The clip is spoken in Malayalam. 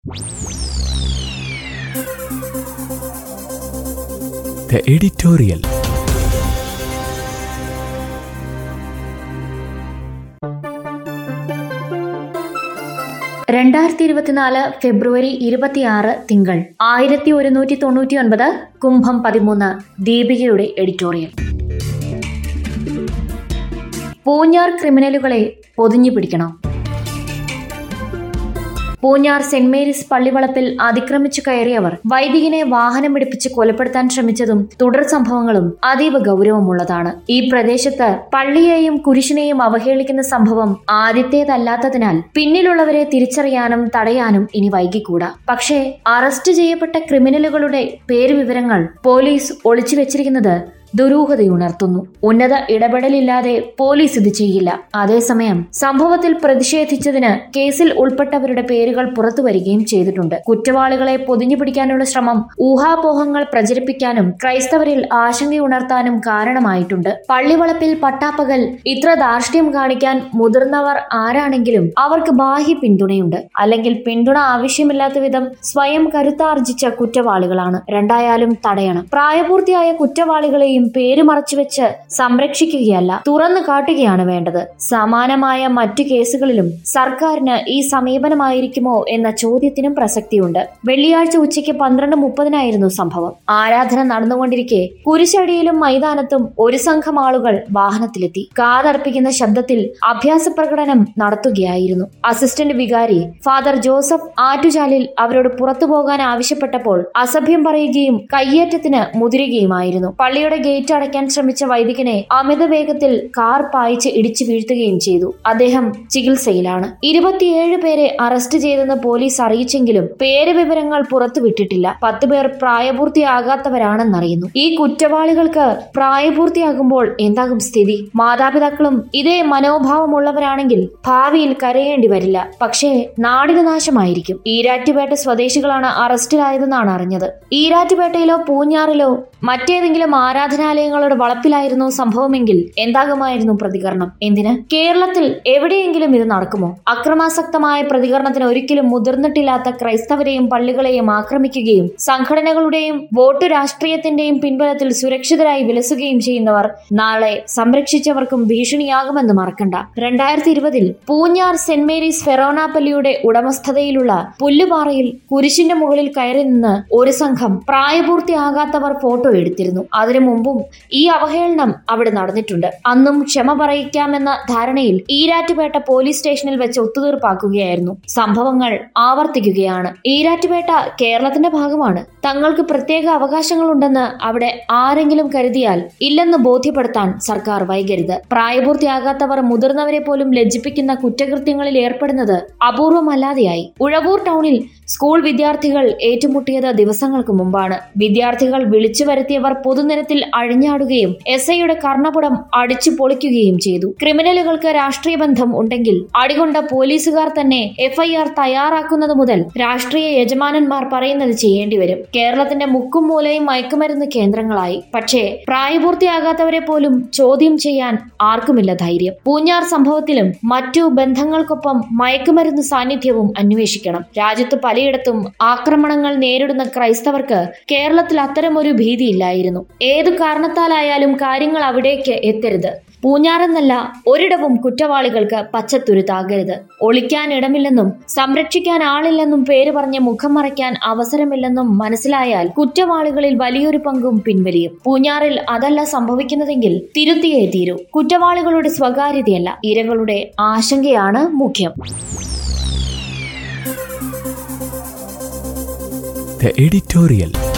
The editorial. രണ്ടായിരത്തി ഇരുപത്തിനാല് ഫെബ്രുവരി ഇരുപത്തിയാറ് തിങ്കൾ ആയിരത്തി ഒരുന്നൂറ്റി തൊണ്ണൂറ്റി ഒൻപത് കുംഭം പതിമൂന്ന് ദീപികയുടെ എഡിറ്റോറിയൽ പൂഞ്ഞാർ ക്രിമിനലുകളെ പൊതിഞ്ഞു പിടിക്കണം പൂഞ്ഞാർ സെന്റ് മേരീസ് പള്ളിവളപ്പിൽ അതിക്രമിച്ചു കയറിയവർ വൈദികനെ വാഹനമിടിപ്പിച്ച് കൊലപ്പെടുത്താൻ ശ്രമിച്ചതും തുടർ സംഭവങ്ങളും അതീവ ഗൗരവമുള്ളതാണ് ഈ പ്രദേശത്ത് പള്ളിയെയും കുരിശിനെയും അവഹേളിക്കുന്ന സംഭവം ആദ്യത്തേതല്ലാത്തതിനാൽ പിന്നിലുള്ളവരെ തിരിച്ചറിയാനും തടയാനും ഇനി വൈകിക്കൂടാ പക്ഷേ അറസ്റ്റ് ചെയ്യപ്പെട്ട ക്രിമിനലുകളുടെ പേരുവിവരങ്ങൾ പോലീസ് ഒളിച്ചു വെച്ചിരിക്കുന്നത് ദുരൂഹതയുണർത്തുന്നു ഉന്നത ഇടപെടലില്ലാതെ പോലീസ് ഇത് ചെയ്യില്ല അതേസമയം സംഭവത്തിൽ പ്രതിഷേധിച്ചതിന് കേസിൽ ഉൾപ്പെട്ടവരുടെ പേരുകൾ പുറത്തു വരികയും ചെയ്തിട്ടുണ്ട് കുറ്റവാളികളെ പൊതിഞ്ഞു പിടിക്കാനുള്ള ശ്രമം ഊഹാപോഹങ്ങൾ പ്രചരിപ്പിക്കാനും ക്രൈസ്തവരിൽ ആശങ്കയുണർത്താനും കാരണമായിട്ടുണ്ട് പള്ളിവളപ്പിൽ പട്ടാപ്പകൽ ഇത്ര ധാർഷ്ട്യം കാണിക്കാൻ മുതിർന്നവർ ആരാണെങ്കിലും അവർക്ക് ബാഹ്യ പിന്തുണയുണ്ട് അല്ലെങ്കിൽ പിന്തുണ ആവശ്യമില്ലാത്ത വിധം സ്വയം കരുത്താർജിച്ച കുറ്റവാളികളാണ് രണ്ടായാലും തടയണം പ്രായപൂർത്തിയായ കുറ്റവാളികളെയും പേര് മറച്ചുവെച്ച് സംരക്ഷിക്കുകയല്ല തുറന്നു കാട്ടുകയാണ് വേണ്ടത് സമാനമായ മറ്റു കേസുകളിലും സർക്കാരിന് ഈ സമീപനമായിരിക്കുമോ എന്ന ചോദ്യത്തിനും പ്രസക്തിയുണ്ട് വെള്ളിയാഴ്ച ഉച്ചയ്ക്ക് പന്ത്രണ്ട് മുപ്പതിനായിരുന്നു സംഭവം ആരാധന നടന്നുകൊണ്ടിരിക്കെ കുരിശടിയിലും മൈതാനത്തും ഒരു സംഘം ആളുകൾ വാഹനത്തിലെത്തി കാതർപ്പിക്കുന്ന ശബ്ദത്തിൽ അഭ്യാസ പ്രകടനം നടത്തുകയായിരുന്നു അസിസ്റ്റന്റ് വികാരി ഫാദർ ജോസഫ് ആറ്റുചാലിൽ അവരോട് പുറത്തു പോകാൻ ആവശ്യപ്പെട്ടപ്പോൾ അസഭ്യം പറയുകയും കയ്യേറ്റത്തിന് മുതിരുകയുമായിരുന്നു പള്ളിയുടെ ഗേറ്റ് അടയ്ക്കാൻ ശ്രമിച്ച വൈദികനെ അമിത വേഗത്തിൽ കാർ പായിച്ച് ഇടിച്ചു വീഴ്ത്തുകയും ചെയ്തു അദ്ദേഹം ചികിത്സയിലാണ് ഇരുപത്തിയേഴ് പേരെ അറസ്റ്റ് ചെയ്തെന്ന് പോലീസ് അറിയിച്ചെങ്കിലും പേര് വിവരങ്ങൾ പുറത്തുവിട്ടിട്ടില്ല പത്ത് പേർ പ്രായപൂർത്തിയാകാത്തവരാണെന്നറിയുന്നു ഈ കുറ്റവാളികൾക്ക് പ്രായപൂർത്തിയാകുമ്പോൾ എന്താകും സ്ഥിതി മാതാപിതാക്കളും ഇതേ മനോഭാവമുള്ളവരാണെങ്കിൽ ഭാവിയിൽ കരയേണ്ടി വരില്ല പക്ഷേ നാടിന് നാശമായിരിക്കും ഈരാറ്റുപേട്ട സ്വദേശികളാണ് അറസ്റ്റിലായതെന്നാണ് അറിഞ്ഞത് ഈരാറ്റുപേട്ടയിലോ പൂഞ്ഞാറിലോ മറ്റേതെങ്കിലും ആരാധനാലയങ്ങളുടെ വളപ്പിലായിരുന്നു സംഭവമെങ്കിൽ എന്താകുമായിരുന്നു പ്രതികരണം എന്തിന് കേരളത്തിൽ എവിടെയെങ്കിലും ഇത് നടക്കുമോ അക്രമാസക്തമായ പ്രതികരണത്തിന് ഒരിക്കലും മുതിർന്നിട്ടില്ലാത്ത ക്രൈസ്തവരെയും പള്ളികളെയും ആക്രമിക്കുകയും സംഘടനകളുടെയും വോട്ടു രാഷ്ട്രീയത്തിന്റെയും പിൻബലത്തിൽ സുരക്ഷിതരായി വിലസുകയും ചെയ്യുന്നവർ നാളെ സംരക്ഷിച്ചവർക്കും ഭീഷണിയാകുമെന്ന് മറക്കണ്ട രണ്ടായിരത്തി ഇരുപതിൽ പൂഞ്ഞാർ സെന്റ് മേരീസ് ഫെറോന പള്ളിയുടെ ഉടമസ്ഥതയിലുള്ള പുല്ലുപാറയിൽ കുരിശിന്റെ മുകളിൽ കയറി നിന്ന് ഒരു സംഘം പ്രായപൂർത്തിയാകാത്തവർ ഫോട്ടോ എടുത്തിരുന്നു അതിനു മുമ്പും ഈ അവഹേളനം അവിടെ നടന്നിട്ടുണ്ട് അന്നും ക്ഷമ പറയിക്കാമെന്ന ധാരണയിൽ ഈരാറ്റുപേട്ട പോലീസ് സ്റ്റേഷനിൽ വെച്ച് ഒത്തുതീർപ്പാക്കുകയായിരുന്നു സംഭവങ്ങൾ ആവർത്തിക്കുകയാണ് ഈരാറ്റുപേട്ട കേരളത്തിന്റെ ഭാഗമാണ് തങ്ങൾക്ക് പ്രത്യേക അവകാശങ്ങളുണ്ടെന്ന് അവിടെ ആരെങ്കിലും കരുതിയാൽ ഇല്ലെന്ന് ബോധ്യപ്പെടുത്താൻ സർക്കാർ വൈകരുത് പ്രായപൂർത്തിയാകാത്തവർ മുതിർന്നവരെ പോലും ലജ്ജിപ്പിക്കുന്ന കുറ്റകൃത്യങ്ങളിൽ ഏർപ്പെടുന്നത് അപൂർവമല്ലാതെയായി ഉഴവൂർ ടൗണിൽ സ്കൂൾ വിദ്യാർത്ഥികൾ ഏറ്റുമുട്ടിയത് ദിവസങ്ങൾക്ക് മുമ്പാണ് വിദ്യാർത്ഥികൾ വിളിച്ചു വരുത്തിയവർ പൊതുനിരത്തിൽ അഴിഞ്ഞാടുകയും എസ് ഐയുടെ കർണപുടം അടിച്ചു പൊളിക്കുകയും ചെയ്തു ക്രിമിനലുകൾക്ക് രാഷ്ട്രീയ ബന്ധം ഉണ്ടെങ്കിൽ അടികൊണ്ട പോലീസുകാർ തന്നെ എഫ്ഐആർ തയ്യാറാക്കുന്നത് മുതൽ രാഷ്ട്രീയ യജമാനന്മാർ പറയുന്നത് ചെയ്യേണ്ടി വരും കേരളത്തിന്റെ മുക്കും മൂലയും മയക്കുമരുന്ന് കേന്ദ്രങ്ങളായി പക്ഷേ പ്രായപൂർത്തിയാകാത്തവരെ പോലും ചോദ്യം ചെയ്യാൻ ആർക്കുമില്ല ധൈര്യം പൂഞ്ഞാർ സംഭവത്തിലും മറ്റു ബന്ധങ്ങൾക്കൊപ്പം മയക്കുമരുന്ന് സാന്നിധ്യവും അന്വേഷിക്കണം രാജ്യത്ത് പലയിടത്തും ആക്രമണങ്ങൾ നേരിടുന്ന ക്രൈസ്തവർക്ക് കേരളത്തിൽ അത്തരമൊരു ഭീതിയില്ലായിരുന്നു ഏതു കാരണത്താലായാലും കാര്യങ്ങൾ അവിടേക്ക് എത്തരുത് പൂഞ്ഞാറെന്നല്ല ഒരിടവും കുറ്റവാളികൾക്ക് പച്ചത്തുരുത്താകരുത് ഒളിക്കാൻ ഇടമില്ലെന്നും സംരക്ഷിക്കാൻ ആളില്ലെന്നും പേര് പറഞ്ഞ് മുഖം മറയ്ക്കാൻ അവസരമില്ലെന്നും മനസ്സിലായാൽ കുറ്റവാളികളിൽ വലിയൊരു പങ്കും പിൻവലിയും പൂഞ്ഞാറിൽ അതല്ല സംഭവിക്കുന്നതെങ്കിൽ തിരുത്തിയേ തീരൂ കുറ്റവാളികളുടെ സ്വകാര്യതയല്ല ഇരകളുടെ ആശങ്കയാണ് മുഖ്യം The editorial.